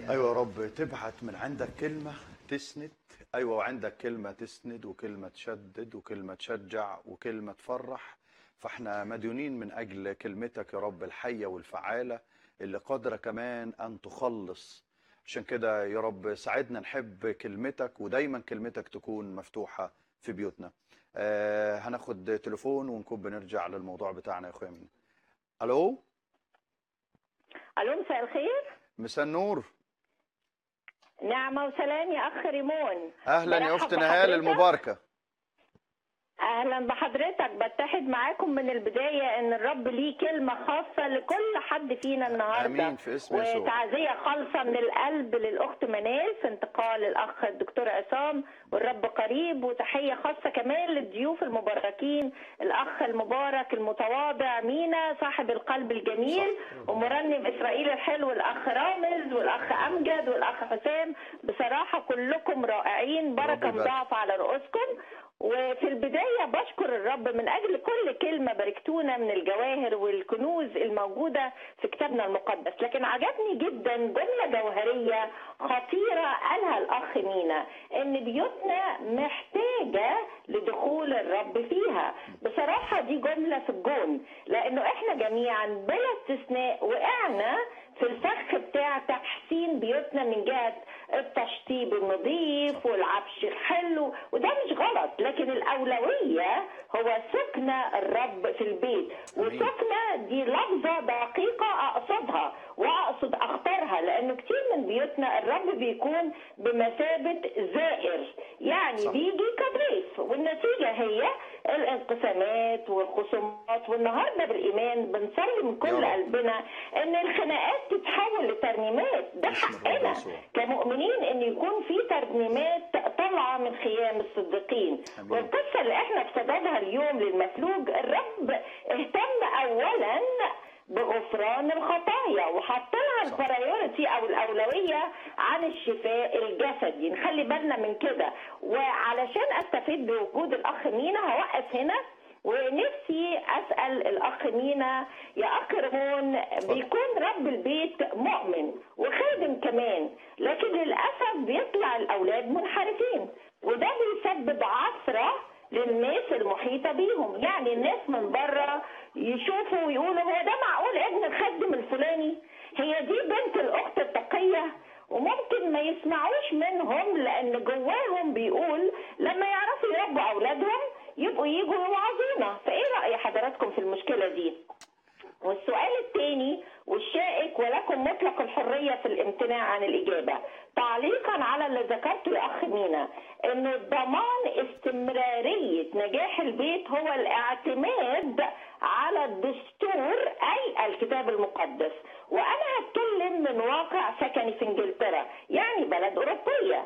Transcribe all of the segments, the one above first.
ايوه يا رب تبعت من عندك كلمه تسند ايوه وعندك كلمه تسند وكلمه تشدد وكلمه تشجع وكلمه تفرح فاحنا مديونين من اجل كلمتك يا رب الحيه والفعاله اللي قادره كمان ان تخلص عشان كده يا رب ساعدنا نحب كلمتك ودايما كلمتك تكون مفتوحه في بيوتنا آه هناخد تليفون ونكون بنرجع للموضوع بتاعنا يا اخويا مين الو الو مساء الخير مساء النور نعمة وسلام يا أخ ريمون اهلا يا مرحب اخت نهال بحضرتك. المباركه أهلا بحضرتك بتحد معاكم من البداية إن الرب ليه كلمة خاصة لكل حد فينا النهاردة امين في اسم يسوع وتعزية خالصة من القلب للأخت منال في انتقال الأخ الدكتور عصام والرب قريب وتحية خاصة كمان للضيوف المباركين الأخ المبارك المتواضع مينا صاحب القلب الجميل ومرنم إسرائيل الحلو الأخ رامز والأخ أمجد والأخ حسام بصراحة كلكم رائعين بركة يبارك. مضاعفة على رؤوسكم وفي البداية بشكر الرب من أجل كل كلمة باركتونا من الجواهر والكنوز الموجودة في كتابنا المقدس لكن عجبني جدا جملة جوهرية خطيرة قالها الأخ مينا إن بيوتنا محتاجة لدخول الرب فيها بصراحة دي جملة في الجون لأنه إحنا جميعا بلا استثناء وقعنا في الفخ بتاع تحسين بيوتنا من جهة التشطيب النظيف والعفش الحلو وده مش غلط لكن الأولوية هو سكن الرب في البيت أمين. وسكنة دي لفظة دقيقة أقصدها وأقصد أختارها لأنه كتير من بيوتنا الرب بيكون بمثابة زائر يعني صح. بيجي كضيف والنتيجة هي الانقسامات والخصومات والنهارده بالإيمان بنصلي من يا كل رب. قلبنا إن الخناقات تتحول لترنيمات ده باسم الرب حقنا يسوع. كمؤمنين ان يكون في ترنيمات طالعه من خيام الصديقين أمين. والقصه اللي احنا بصددها اليوم للمفلوج الرب اهتم اولا بغفران الخطايا وحط لها صح. البرايورتي او الاولويه عن الشفاء الجسدي نخلي بالنا من كده وعلشان استفيد بوجود الاخ مينا هوقف هنا ونفسي اسال الاخ مينا يا اخ رمون بيكون رب البيت مؤمن وخادم كمان لكن للاسف بيطلع الاولاد منحرفين وده بيسبب عثره للناس المحيطه بيهم يعني الناس من بره يشوفوا ويقولوا هو ده معقول ابن الخادم الفلاني هي دي بنت الاخت التقيه وممكن ما يسمعوش منهم لان جواهم بيقول لما يعرفوا يربوا اولادهم يبقوا يجوا يوعظونا فايه راي حضراتكم في المشكله دي والسؤال الثاني والشائك ولكم مطلق الحرية في الامتناع عن الإجابة تعليقا على اللي ذكرته يا أخ مينا أنه ضمان استمرارية نجاح البيت هو الاعتماد على الدستور أي الكتاب المقدس وأنا هتكلم من واقع سكني في إنجلترا يعني بلد أوروبية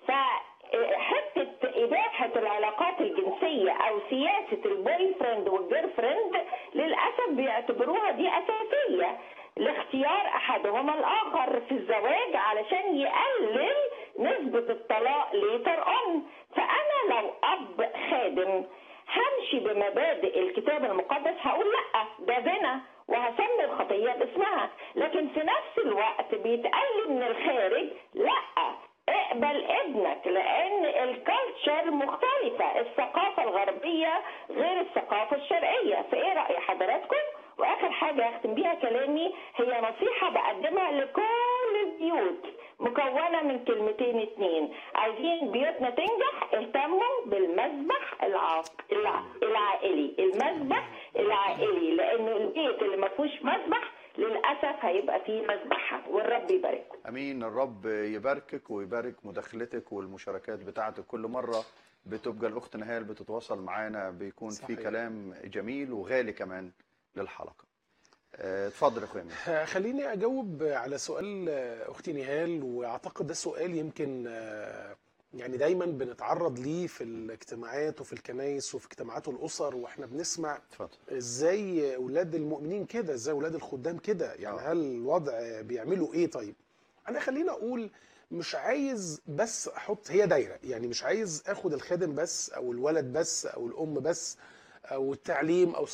فحتة إباحة العلاقات الجنسية أو سياسة البوي فريند والجير فريند للأسف بيعتبروها دي أساسية لاختيار أحدهما الآخر في الزواج علشان يقلل نسبة الطلاق ليتر أون فأنا لو أب خادم همشي بمبادئ الكتاب المقدس هقول لا ده زنا وهسمي الخطية باسمها لكن في نفس الوقت بيتقال من الخارج لا اقبل ابنك لان الكالتشر مختلفة الثقافة الغربية غير الثقافة الشرقية فايه رأي حضراتكم واخر حاجة اختم بيها كلامي هي نصيحة بقدمها لكل البيوت مكونة من كلمتين اتنين عايزين بيوتنا تنجح اهتموا بالمسبح الع... الع... العائلي المسبح العائلي لانه البيت اللي ما فيهوش مسبح للاسف هيبقى فيه مذبحه والرب يبارككم امين الرب يباركك ويبارك مداخلتك والمشاركات بتاعتك كل مره بتبقى الاخت نهال بتتواصل معانا بيكون في صحيح. كلام جميل وغالي كمان للحلقه آه، اتفضل يا اخويا مين. آه، خليني اجاوب على سؤال آه، اختي نهال واعتقد ده سؤال يمكن آه، يعني دايما بنتعرض ليه في الاجتماعات وفي الكنايس وفي اجتماعات الاسر واحنا بنسمع اتفضل ازاي اولاد المؤمنين كده ازاي اولاد الخدام كده يعني آه. هل الوضع بيعملوا ايه طيب انا خليني اقول مش عايز بس احط هي دايره يعني مش عايز اخد الخادم بس او الولد بس او الام بس او التعليم او